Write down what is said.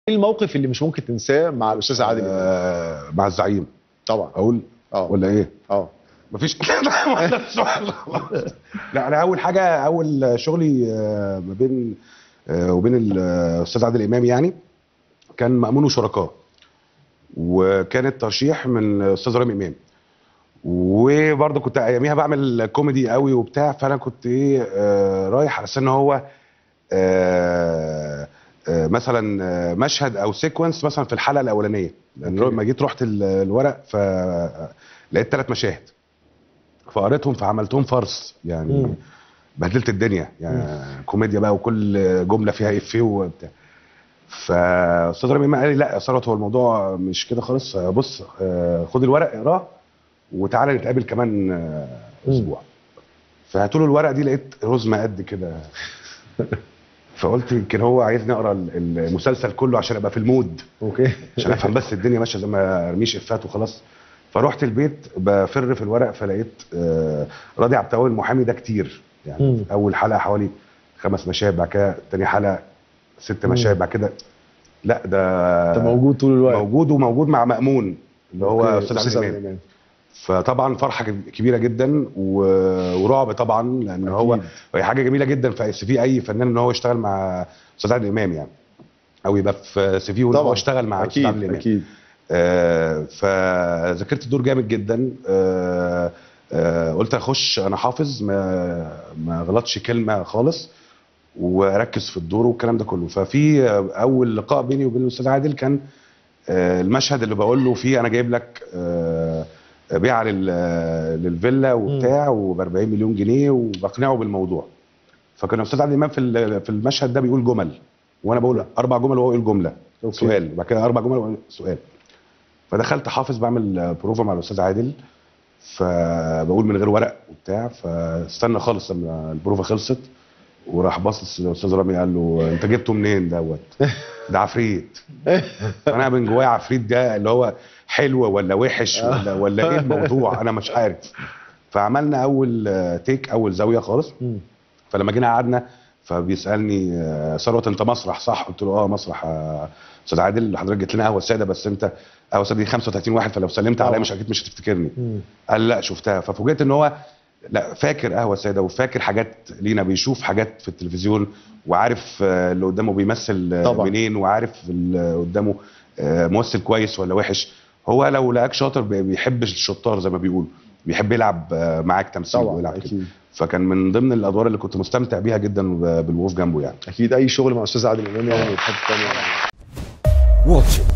ايه الموقف اللي مش ممكن تنساه مع الاستاذ عادل امام آه مع الزعيم طبعا اقول اه ولا ايه اه مفيش لا ده السؤال خلاص. لا انا اول حاجه اول شغلي آه، ما بين آه، وبين الاستاذ عادل امام يعني كان مامون وشركاء وكان الترشيح من الاستاذ رامي امام وبرضه كنت اياميها بعمل كوميدي قوي وبتاع فانا كنت ايه آه، رايح على اساس ان هو آه، آه، مثلا آه، مشهد او سيكونس مثلا في الحلقه الاولانيه لان أوكي. لما جيت رحت ال- الورق فلقيت ثلاث مشاهد فقريتهم فعملتهم فرص يعني مم. بهدلت الدنيا يعني كوميديا بقى وكل جمله فيها افيه وبتاع فاستاذ رامي امام قال لي لا يا ثروت هو الموضوع مش كده خالص بص آه، خد الورق اقراه وتعالى نتقابل كمان آه، مم. اسبوع فهاتوا له الورق دي لقيت رزمه قد كده فقلت يمكن هو عايزني اقرا ال- المسلسل كله عشان ابقى في المود اوكي عشان افهم بس الدنيا ماشيه زي ما ارميش افات وخلاص فرحت البيت بفر في الورق فلقيت آه، راضي عبد التواب المحامي ده كتير يعني مم. في اول حلقه حوالي خمس مشاهد بعد كده تاني حلقه ست مم. مشاهد بعد كده لا ده انت موجود طول الوقت موجود وموجود مع مأمون اللي هو أوكي، استاذ أستاذ عادل عادل امام إمام. فطبعا فرحه كب- كبيره جدا و- ورعب طبعا لان هو أكيد. هي حاجه جميله جدا في سي في اي فنان ان هو يشتغل مع استاذ عادل امام يعني او يبقى في سي في ان هو طبعا اشتغل مع استاذ عادل اكيد امام اكيد آه، فذاكرت الدور جامد جدا آه، آه، قلت اخش انا حافظ ما ما غلطش كلمه خالص واركز في الدور والكلام ده كله ففي آه، اول لقاء بيني وبين الاستاذ عادل كان آه، المشهد اللي بقول له فيه انا جايب لك آه، بيعه لل- للفيلا وبتاع وب 40 مليون جنيه وبقنعه بالموضوع فكان الاستاذ عادل امام في ال- في المشهد ده بيقول جمل وانا بقول اربع جمل وهو يقول جمله أوكي. سؤال وبعد كده اربع جمل وهو سؤال فدخلت حافظ بعمل بروفا مع الاستاذ عادل فبقول من غير ورق وبتاع فاستنى خالص لما البروفا خلصت وراح باصص للاستاذ رامي قال له انت جبته منين دوت ده عفريت انا من جوايا عفريت ده اللي هو حلو ولا وحش ولا ولا ايه الموضوع انا مش عارف فعملنا اول آه، تيك اول زاويه خالص مم. فلما جينا قعدنا فبيسالني آه، ثروت انت مسرح صح؟ قلت له اه مسرح آه، استاذ عادل حضرتك جيت لنا قهوه ساده بس انت قهوه ساده دي 35 واحد فلو سلمت عليا طبعا. مش اكيد مش هتفتكرني مم. قال لا شفتها ففوجئت ان هو لا فاكر قهوه ساده وفاكر حاجات لينا بيشوف حاجات في التلفزيون وعارف آه، اللي قدامه بيمثل آه، طبعا. منين وعارف اللي قدامه آه، ممثل كويس ولا وحش هو لو لقاك شاطر بي- بيحب الشطار زي ما بيقولوا بيحب يلعب آه، معاك تمثيل طبعا ويلعب كده اكيد فكان من ضمن الادوار اللي كنت مستمتع بيها جدا ب- بالوقوف جنبه يعني اكيد اي شغل مع استاذ عادل امام يعني في حته ثانيه Watch it